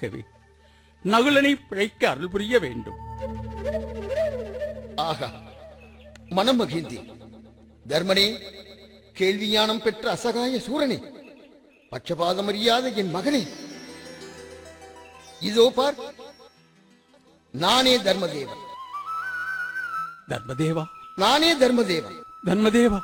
ஆகவே நகுலனை பிழைக்க அருள் புரிய வேண்டும் ஆகா மனம் மகிழ்ந்தேன் தர்மனே கேள்வி ஞானம் பெற்ற அசகாய சூரனே பட்சபாதம் அறியாத என் மகனே இதோ பார் நானே தர்மதேவன் தர்மதேவா நானே தர்மதேவன் தர்மதேவா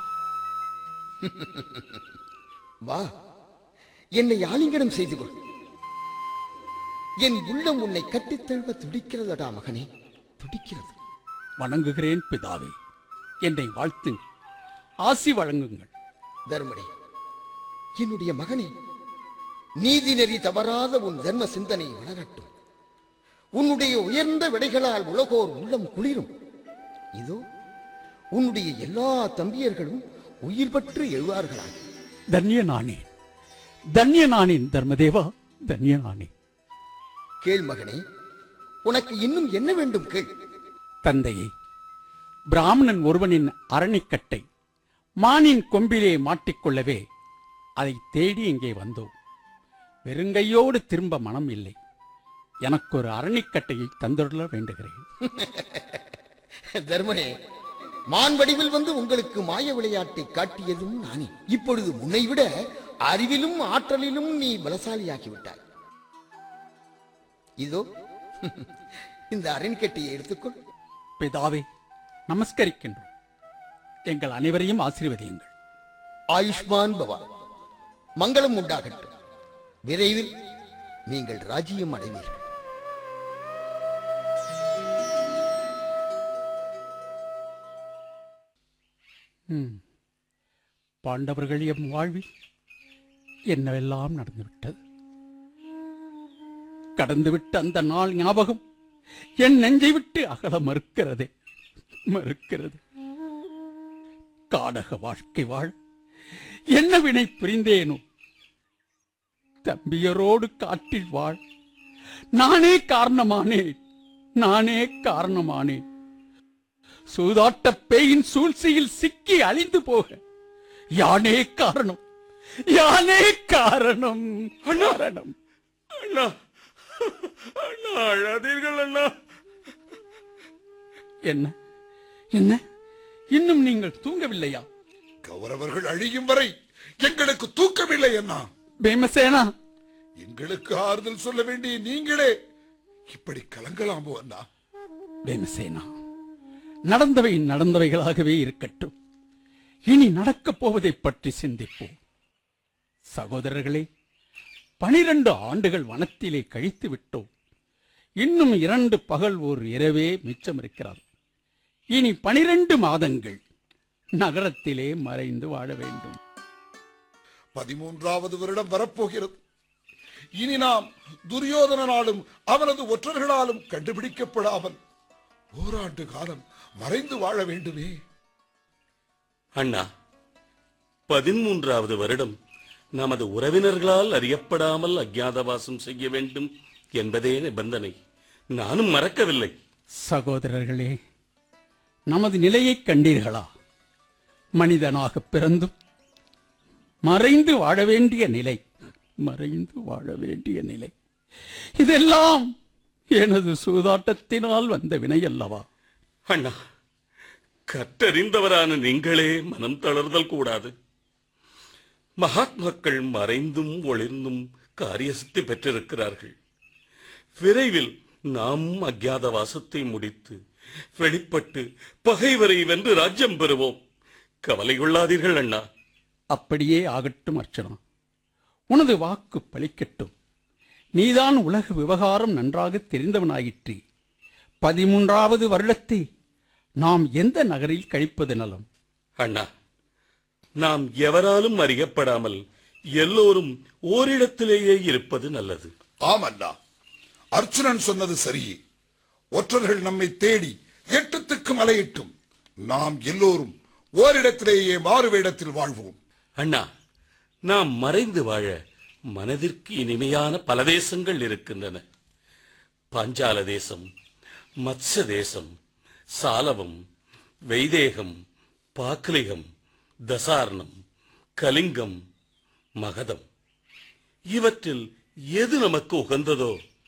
வா என்னை ஆலிங்கனம் செய்து கொள் என் உள்ளம் உன்னை கட்டித் தழுவ துடிக்கிறதடா மகனே துடிக்கிறது வணங்குகிறேன் பிதாவே என்னை வாழ்த்துங்கள் ஆசி வழங்குங்கள் தர்மனே என்னுடைய மகனே நீதி நெறி தவறாத உன் தர்ம சிந்தனை வளரட்டும் உன்னுடைய உயர்ந்த விடைகளால் உலகோர் உள்ளம் குளிரும் இதோ உன்னுடைய எல்லா தம்பியர்களும் உயிர் பற்று எழுவார்களாக தன்ய நானேன் தன்ய நானேன் தர்மதேவா தன்ய நானேன் கேள் மகனே உனக்கு இன்னும் என்ன வேண்டும் கேள் தந்தையே பிராமணன் ஒருவனின் அரணிக்கட்டை மானின் கொம்பிலே மாட்டிக்கொள்ளவே அதை தேடி இங்கே வந்தோம் வெறுங்கையோடு திரும்ப மனம் இல்லை எனக்கு ஒரு அரணிக்கட்டையை தந்துள்ள வேண்டுகிறேன் தர்மனே மான் வடிவில் வந்து உங்களுக்கு மாய விளையாட்டை காட்டியதும் நானே இப்பொழுது உன்னை விட அறிவிலும் ஆற்றலிலும் நீ பலசாலியாகி விட்டாய் இதோ இந்த அரண்கட்டையை எடுத்துக்கொள் பிதாவே நமஸ்கரிக்கின்றோம் எங்கள் அனைவரையும் ஆசீர்வதியுங்கள் ஆயுஷ்மான் பவா மங்களம் உண்டாகட்டும் விரைவில் நீங்கள் ராஜ்யம் அடைவீர்கள் ம். பாண்டவர்கள் எம் வாழ்வில் என்னவெல்லாம் நடந்துவிட்டது கடந்துவிட்ட அந்த நாள் ஞாபகம் என் நெஞ்சை விட்டு அகல மறுக்கிறதே மறுக்கிறது காடக வாழ்க்கை வாழ என்ன வினை புரிந்தேனோ தம்பியரோடு காட்டில் வாழ் நானே காரணமானேன் நானே காரணமானேன் சூதாட்ட பேயின் சூழ்ச்சியில் சிக்கி அழிந்து போக யானே காரணம் யானே காரணம் காரணம் அண்ணா அண்ணா அழாதீர்கள் அண்ணா என்ன என்ன இன்னும் நீங்கள் தூங்கவில்லையா கௌரவர்கள் அழியும் வரை எங்களுக்கு தூக்கமில்லை அண்ணா பீமசேனா எங்களுக்கு ஆறுதல் சொல்ல வேண்டிய நீங்களே இப்படி கலங்கலாமோ அண்ணா பீமசேனா நடந்தவை நடந்தவைகளாகவே இருக்கட்டும் இனி நடக்கப் போவதைப் பற்றி சிந்திப்போம் சகோதரர்களே பனிரண்டு ஆண்டுகள் வனத்திலே கழித்து விட்டோம் இன்னும் இரண்டு பகல் ஒரு இரவே மிச்சம் இருக்கிறார் இனி பனிரெண்டு மாதங்கள் நகரத்திலே மறைந்து வாழ வேண்டும் பதிமூன்றாவது வருடம் வரப்போகிறது இனி நாம் துரியோதனனாலும் அவனது ஒற்றர்களாலும் கண்டுபிடிக்கப்படாமல் ஓராண்டு காலம் மறைந்து வாழ வேண்டுமே அண்ணா பதிமூன்றாவது வருடம் நமது உறவினர்களால் அறியப்படாமல் அஜ்ஞாதவாசம் செய்ய வேண்டும் என்பதே நிபந்தனை நானும் மறக்கவில்லை சகோதரர்களே நமது நிலையைக் கண்டீர்களா மனிதனாக பிறந்தும் மறைந்து வாழ வேண்டிய நிலை மறைந்து வாழ வேண்டிய நிலை இதெல்லாம் எனது சூதாட்டத்தினால் வந்த வினை அல்லவா அண்ணா கற்றறிந்தவரான நீங்களே மனம் தளர்தல் கூடாது மகாத்மாக்கள் மறைந்தும் ஒளிர்ந்தும் காரிய சித்தி பெற்றிருக்கிறார்கள் விரைவில் நாம் அஜ்ஞாத வாசத்தை முடித்து வெளிப்பட்டு பகைவரை வென்று ராஜ்யம் பெறுவோம் கவலை கொள்ளாதீர்கள் அண்ணா அப்படியே ஆகட்டும் அர்ச்சனா உனது வாக்கு பலிக்கட்டும் நீதான் உலக விவகாரம் நன்றாக தெரிந்தவனாயிற்று பதிமூன்றாவது வருடத்தை நாம் எந்த நகரில் கழிப்பது நலம் அண்ணா நாம் எவராலும் அறியப்படாமல் எல்லோரும் ஓரிடத்திலேயே இருப்பது நல்லது ஆம் அண்ணா அர்ச்சுனன் சொன்னது சரியே ஒற்றர்கள் நம்மை தேடி எட்டத்துக்கு மலையிட்டும் நாம் எல்லோரும் ஓரிடத்திலேயே மாறு வேடத்தில் வாழ்வோம் அண்ணா நாம் மறைந்து வாழ மனதிற்கு இனிமையான பல தேசங்கள் இருக்கின்றன பாஞ்சால தேசம் மத்ச தேசம் சாலவம் வைதேகம் பாக்லிகம் தசார்ணம் கலிங்கம் மகதம் இவற்றில் எது நமக்கு உகந்ததோ